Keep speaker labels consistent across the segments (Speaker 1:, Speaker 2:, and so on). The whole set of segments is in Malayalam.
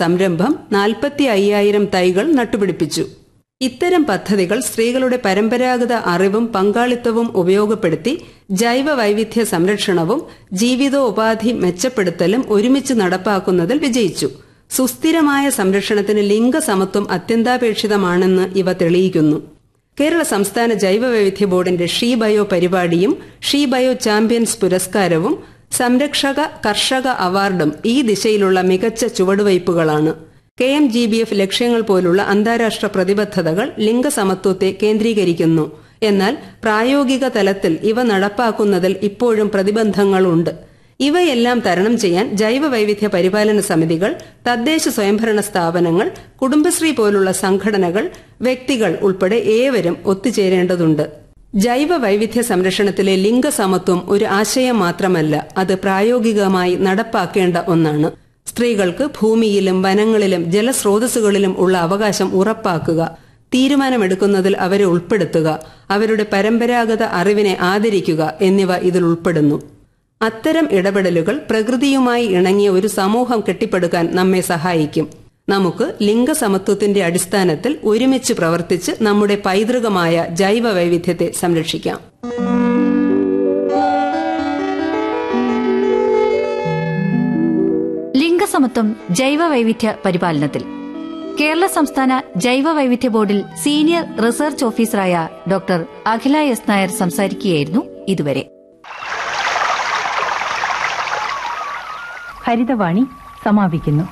Speaker 1: സംരംഭം നാൽപ്പത്തി അയ്യായിരം തൈകൾ നട്ടുപിടിപ്പിച്ചു ഇത്തരം പദ്ധതികൾ സ്ത്രീകളുടെ പരമ്പരാഗത അറിവും പങ്കാളിത്തവും ഉപയോഗപ്പെടുത്തി ജൈവ വൈവിധ്യ സംരക്ഷണവും ജീവിതോപാധി മെച്ചപ്പെടുത്തലും ഒരുമിച്ച് നടപ്പാക്കുന്നതിൽ വിജയിച്ചു സുസ്ഥിരമായ സംരക്ഷണത്തിന് ലിംഗസമത്വം അത്യന്താപേക്ഷിതമാണെന്ന് ഇവ തെളിയിക്കുന്നു കേരള സംസ്ഥാന ജൈവവൈവിധ്യ ബോർഡിന്റെ ഷീ ബയോ പരിപാടിയും ഷീ ബയോ ചാമ്പ്യൻസ് പുരസ്കാരവും സംരക്ഷക കർഷക അവാർഡും ഈ ദിശയിലുള്ള മികച്ച ചുവടുവയ്പുകളാണ് K M G B F ലക്ഷ്യങ്ങൾ പോലുള്ള അന്താരാഷ്ട്ര പ്രതിബദ്ധതകൾ ലിംഗസമത്വത്തെ കേന്ദ്രീകരിക്കുന്നു എന്നാൽ പ്രായോഗിക തലത്തിൽ ഇവ നടപ്പാക്കുന്നതിൽ ഇപ്പോഴും പ്രതിബന്ധങ്ങളുണ്ട് ഇവയെല്ലാം തരണം ചെയ്യാൻ ജൈവ വൈവിധ്യ പരിപാലന സമിതികൾ തദ്ദേശ സ്വയംഭരണ സ്ഥാപനങ്ങൾ കുടുംബശ്രീ പോലുള്ള സംഘടനകൾ വ്യക്തികൾ ഉൾപ്പെടെ ഏവരും ഒത്തുചേരേണ്ടതുണ്ട് ജൈവ വൈവിധ്യ സംരക്ഷണത്തിലെ ലിംഗസമത്വം ഒരു ആശയം മാത്രമല്ല അത് പ്രായോഗികമായി നടപ്പാക്കേണ്ട ഒന്നാണ് സ്ത്രീകൾക്ക് ഭൂമിയിലും വനങ്ങളിലും ജലസ്രോതസ്സുകളിലും ഉള്ള അവകാശം ഉറപ്പാക്കുക തീരുമാനമെടുക്കുന്നതിൽ അവരെ ഉൾപ്പെടുത്തുക അവരുടെ പരമ്പരാഗത അറിവിനെ ആദരിക്കുക എന്നിവ ഇതിൽ ഉൾപ്പെടുന്നു അത്തരം ഇടപെടലുകൾ പ്രകൃതിയുമായി ഇണങ്ങിയ ഒരു സമൂഹം കെട്ടിപ്പടുക്കാൻ നമ്മെ സഹായിക്കും നമുക്ക് ലിംഗസമത്വത്തിന്റെ അടിസ്ഥാനത്തിൽ ഒരുമിച്ച് പ്രവർത്തിച്ച് നമ്മുടെ പൈതൃകമായ ജൈവ വൈവിധ്യത്തെ സംരക്ഷിക്കാം
Speaker 2: ലിംഗസമത്വം ജൈവ വൈവിധ്യ പരിപാലനത്തിൽ കേരള സംസ്ഥാന ജൈവ വൈവിധ്യ ബോർഡിൽ സീനിയർ റിസർച്ച് ഓഫീസറായ ഡോക്ടർ അഖില എസ് നായർ സംസാരിക്കുകയായിരുന്നു ഇതുവരെ ഹരിതവാണി സമാപിക്കുന്നു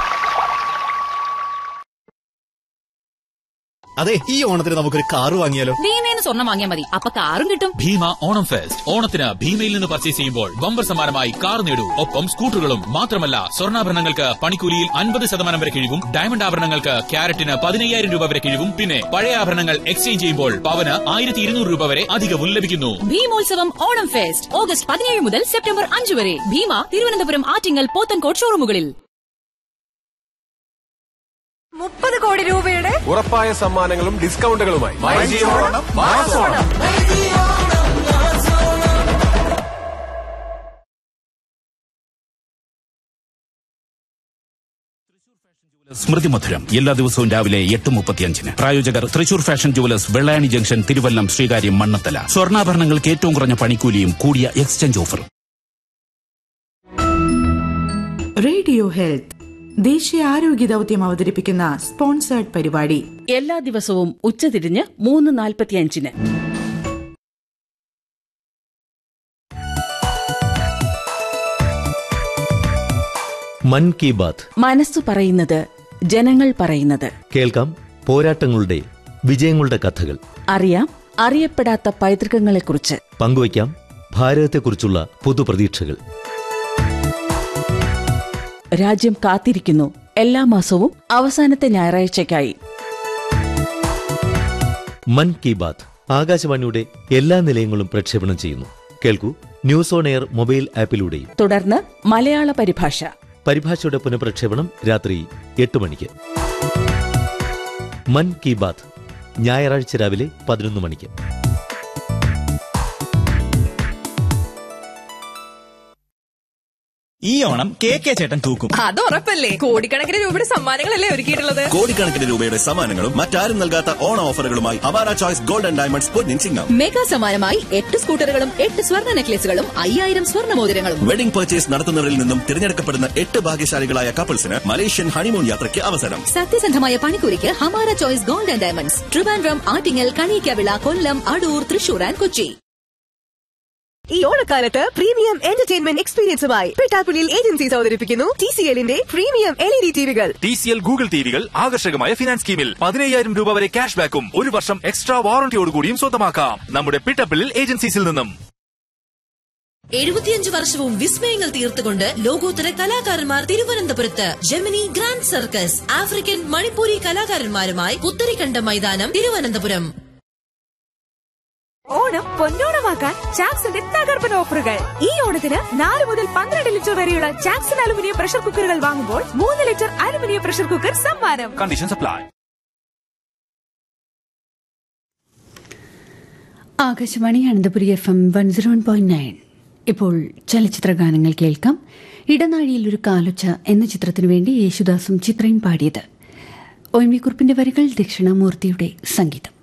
Speaker 3: അതെ ഈ ഓണത്തിന് നമുക്കൊരു കാറ് വാങ്ങിയാലോ
Speaker 4: ഭീമേന്ന് സ്വർണം വാങ്ങിയാൽ മതി അപ്പൊ കാറും കിട്ടും
Speaker 5: ഭീമ ഓണം ഫെസ്റ്റ് ഓണത്തിന് ഭീമയിൽ നിന്ന് പർച്ചേസ് ചെയ്യുമ്പോൾ ബമ്പർ സമ്മാനമായി കാർ നേടൂ ഒപ്പം സ്കൂട്ടറുകളും മാത്രമല്ല സ്വർണ്ണാഭരണങ്ങൾക്ക് പണിക്കൂലിയിൽ അൻപത് ശതമാനം വരെ കിഴിവും ഡയമണ്ട് ആഭരണങ്ങൾക്ക് ക്യാരറ്റിന് പതിനയ്യായിരം രൂപ വരെ കിഴിവും പിന്നെ പഴയ ആഭരണങ്ങൾ എക്സ്ചേഞ്ച് ചെയ്യുമ്പോൾ പവന് ആയിരത്തി ഇരുന്നൂറ് രൂപ വരെ അധികവും ലഭിക്കുന്നു
Speaker 4: ഭീമോത്സവം ഓണം ഫെസ്റ്റ് ഓഗസ്റ്റ് പതിനേഴ് മുതൽ സെപ്റ്റംബർ അഞ്ച് വരെ ഭീമ തിരുവനന്തപുരം ആറ്റിങ്ങൽ പോത്തൻകോട് ഷോറൂമുകളിൽ
Speaker 6: മുപ്പത് കോടി രൂപയുടെ
Speaker 7: ഉറപ്പായ സമ്മാനങ്ങളും ഡിസ്കൗണ്ടുകളുമായി
Speaker 8: സ്മൃതി മധുരം എല്ലാ ദിവസവും രാവിലെ എട്ട് മുപ്പത്തിയഞ്ചിന് പ്രായോജകർ Thrissur fashion jewellers Vellayani junction Thiruvallam Sreekaryam Mannanthala സ്വർണ്ണാഭരണങ്ങൾക്ക് ഏറ്റവും കുറഞ്ഞ പണിക്കൂലിയും കൂടിയ എക്സ്ചേഞ്ച് ഓഫറും
Speaker 9: റേഡിയോ ഹെൽത്ത് ദേശീയ ആരോഗ്യ ദൗത്യം അവതരിപ്പിക്കുന്ന സ്പോൺസേർഡ് പരിപാടി
Speaker 10: എല്ലാ ദിവസവും ഉച്ചതിരിഞ്ഞ് മൂന്ന് നാൽപ്പത്തിയഞ്ചിന്
Speaker 11: മൻ കി ബാത്ത്
Speaker 10: മനസ്സു പറയുന്നത് ജനങ്ങൾ പറയുന്നത്
Speaker 11: കേൾക്കാം പോരാട്ടങ്ങളുടെ വിജയങ്ങളുടെ കഥകൾ
Speaker 10: അറിയാം അറിയപ്പെടാത്ത പൈതൃകങ്ങളെക്കുറിച്ച്
Speaker 11: പങ്കുവയ്ക്കാം ഭാരതത്തെക്കുറിച്ചുള്ള പുതുപ്രതീക്ഷകൾ
Speaker 10: രാജ്യം കാത്തിരിക്കുന്നു എല്ലാ മാസവും അവസാനത്തെ ഞായറാഴ്ചയ്ക്കായി
Speaker 11: മൻ കി ബാത്ത് ആകാശവാണിയുടെ എല്ലാ നിലയങ്ങളും പ്രക്ഷേപണം ചെയ്യുന്നു കേൾക്കൂ ന്യൂസ് ഓൺ എയർ മൊബൈൽ ആപ്പിലൂടെയും
Speaker 10: തുടർന്ന് മലയാള പരിഭാഷ
Speaker 11: പരിഭാഷയുടെ പുനഃപ്രക്ഷേപണം രാത്രി എട്ട് മണിക്ക് മൻ കി ബാത്ത് ഞായറാഴ്ച രാവിലെ പതിനൊന്ന് മണിക്ക്
Speaker 3: ഈ ഓണം കെ കെ ചേട്ടൻ തൂക്കും
Speaker 6: അത് ഉറപ്പല്ലേ കോടിക്കണക്കിന് രൂപയുടെ സമ്മാനങ്ങളല്ലേ ഒരുക്കിയിട്ടുള്ളത്
Speaker 12: കോടിക്കണക്കിന് രൂപയുടെ സമ്മാനങ്ങളും മറ്റാരും നൽകാത്ത ഓണ ഓഫറുകളുമായി അവാര ചോയ്സ് ഗോൾഡ് ആൻഡ് ഡയമണ്ട്സ് പൊന്നിൻ ചിങ്ങം
Speaker 4: മെഗാ സമ്മാനമായി എട്ട് സ്കൂട്ടറുകളും എട്ട് സ്വർണ്ണ നെക്ലേസുകളും അയ്യായിരം സ്വർണ്ണ മോതിരങ്ങളും
Speaker 12: വെഡിംഗ് പർച്ചേസ് നടത്തുന്നവരിൽ നിന്നും തിരഞ്ഞെടുക്കപ്പെടുന്ന എട്ട് ഭാഗ്യശാലികളായ കപ്പിൾസിന് മലേഷ്യൻ ഹണിമൂൺ യാത്രയ്ക്ക് അവസരം
Speaker 4: സത്യസന്ധമായ പണിക്കൂലിക്ക് ഹമാര choice gold and diamonds Trivandrum Attingal Kaniyakavila Kollam Adoor Thrissur and Kochi
Speaker 6: ഈ ഓണക്കാലത്ത് പ്രീമിയം എന്റർടൈൻമെന്റ് എക്സ്പീരിയൻസുമായി പിട്ടാപ്പുലിൽ ഏജൻസീസ് അവതരിപ്പിക്കുന്നു ടി സി എല്ലിന്റെ പ്രീമിയം എൽ ഇ ഡി ടിവികൾ
Speaker 7: ടി സി എൽ ഗൂഗിൾ ടിവികൾ ആകർഷകമായ ഫിനാൻസ് സ്കീമിൽ പതിനയ്യായിരം രൂപ വരെ ക്യാഷ് ബാക്കും ഒരു വർഷം എക്സ്ട്രാ വാറന്റിയോടുകൂടിയും സ്വന്തമാക്കാം നമ്മുടെ പിട്ടപ്പിളിൽ ഏജൻസീസിൽ നിന്നും
Speaker 4: എഴുപത്തിയഞ്ച് വർഷവും വിസ്മയങ്ങൾ തീർത്തുകൊണ്ട് ലോകോത്തര കലാകാരന്മാർ തിരുവനന്തപുരത്ത് Gemini grand circus African Manipuri കലാകാരന്മാരുമായി പുത്തരിക്കണ്ട മൈതാനം തിരുവനന്തപുരം
Speaker 6: ഓണം പൊന്നോണമാക്കാൻ ചാക്സിന്റെ തകർപ്പൻ ഓഫറുകൾ ഈ ഓണത്തിന് നാല് മുതൽ പന്ത്രണ്ട് ലിറ്റർ വരെയുള്ള ചാക്സൺ അലുമിനിയം പ്രഷർ കുക്കറുകൾ വാങ്ങുമ്പോൾ മൂന്ന് ലിറ്റർ അലുമിനിയം പ്രഷർ കുക്കർ സമ്മാനം
Speaker 7: condition supply
Speaker 13: Akashvani Ananthapuri F M one zero one point nine ഇപ്പോൾ ചലച്ചിത്ര ഗാനങ്ങൾ കേൾക്കാം ഇടനാഴിയിൽ ഒരു കാലൊച്ച എന്ന ചിത്രത്തിനു വേണ്ടി യേശുദാസും ചിത്രയും പാടിയത് ഒ എം വി കുറിപ്പിന്റെ വരികൾ ദക്ഷിണാമൂർത്തിയുടെ സംഗീതം